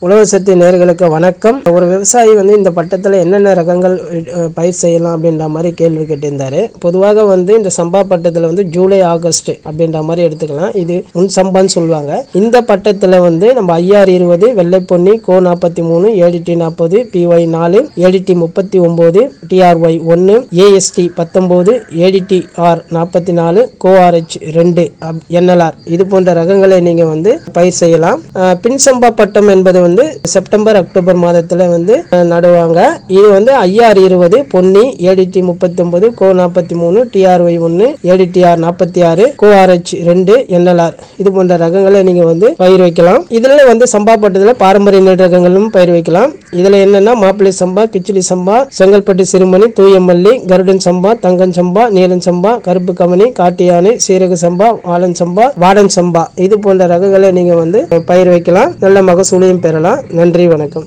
உழவு சக்தி நேர்களுக்கு வணக்கம் ஒரு விவசாயி வந்து இந்த பட்டத்தில் என்னென்ன ரகங்கள் அஹ், பயிர் செய்யலாம் அப்படின்ற மாதிரி கேள்வி கேட்டிருந்தாரு பொதுவாக வந்து இந்த சம்பா பட்டத்தில் வந்து ஜூலை ஆகஸ்ட் அப்படின்ற மாதிரி எடுத்துக்கலாம் இது முன் சம்பான்னு சொல்லுவாங்க இந்த பட்டத்தில் வந்து நம்ம ஐஆர் இருபது வெள்ளைப்பொன்னி கோ நாற்பத்தி மூணு ஏடிடி நாற்பது பிஒய் நாலு ஏடிடி முப்பத்தி ஒம்பது டிஆர்ஒய் ஒன்று ஏஎஸ்டி பத்தொம்போது ஏடிடி ஆர் நாற்பத்தி நாலு கோஆர்ஹெச் ரெண்டு என்எல்ஆர் இது போன்ற ரகங்களை நீங்கள் வந்து பயிர் செய்யலாம் அஹ், பின் சம்பா பட்டம் என்பது வந்து செப்டம்பர் அக்டோபர் மாதத்தில் வந்து அஹ், நடுவாங்க இது வந்து ஐஆர் இருபது பொன்னி ஏடிடி முப்பத்தி ஒன்பது கோ நாற்பத்தி மூணு டிஆர்ஒய் ஒன்று ஏடிடிஆர் நாற்பத்தி ஆறு கோஆர்ஹெச் ரெண்டு என்எல்ஆர் இது போன்ற ரகங்களை நீங்கள் வந்து பயிர் வைக்கலாம் இதில் வந்து சம்பா பட்டத்தில் பாரம்பரிய நெல் ரகங்களும் பயிர் வைக்கலாம் இதில் என்னென்னா மாப்பிள்ளை சம்பா கிச்சிலி சம்பா செங்கல்பட்டு சிறுமணி தூயமல்லி கருடன் சம்பா தங்கன் சம்பா நீலன் சம்பா கருப்பு கமனி காட்டு யானை சீரக சம்பா வாழன் சம்பா வாடன் சம்பா இது போன்ற ரகங்களை நீங்கள் வந்து பயிர் வைக்கலாம் நல்ல மகசூலையும் பெறலாம் நன்றி வணக்கம்